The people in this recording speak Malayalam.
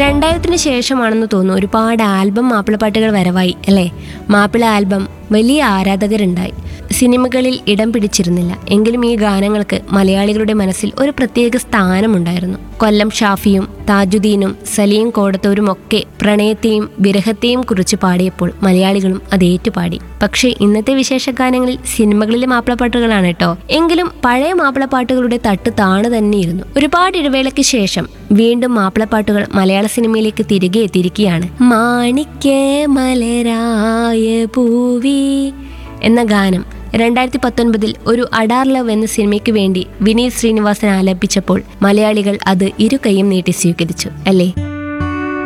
രണ്ടായിരത്തിന് ശേഷമാണെന്ന് തോന്നുന്നു ഒരുപാട് ആൽബം മാപ്പിളപ്പാട്ടുകൾ വരവായി അല്ലേ മാപ്പിള ആൽബം വലിയ ആരാധകരുണ്ടായി സിനിമകളിൽ ഇടം പിടിച്ചിരുന്നില്ല എങ്കിലും ഈ ഗാനങ്ങൾക്ക് മലയാളികളുടെ മനസ്സിൽ ഒരു പ്രത്യേക സ്ഥാനമുണ്ടായിരുന്നു കൊല്ലം ഷാഫിയും താജുദ്ദീനും സലീം കോടത്തൂരും ഒക്കെ പ്രണയത്തെയും വിരഹത്തെയും കുറിച്ച് പാടിയപ്പോൾ മലയാളികളും അത് ഏറ്റുപാടി പക്ഷേ ഇന്നത്തെ വിശേഷ ഗാനങ്ങളിൽ സിനിമകളിലെ മാപ്പിളപ്പാട്ടുകളാണ് കേട്ടോ എങ്കിലും പഴയ മാപ്പിളപ്പാട്ടുകളുടെ തട്ട് താണു തന്നെയിരുന്നു ഒരുപാട് ഇടവേളയ്ക്ക് ശേഷം വീണ്ടും മാപ്പിളപ്പാട്ടുകൾ മലയാള സിനിമയിലേക്ക് തിരികെ എത്തിയിരിക്കുകയാണ് മാണിക്യ മലരായ പൂവി എന്ന ഗാനം രണ്ടായിരത്തി പത്തൊൻപതിൽ ഒരു അഡാർ ലവ് എന്ന സിനിമയ്ക്ക് വേണ്ടി വിനീത് ശ്രീനിവാസൻ ആലപിച്ചപ്പോൾ മലയാളികൾ അത് ഇരു കൈയും നീട്ടി സ്വീകരിച്ചു അല്ലേ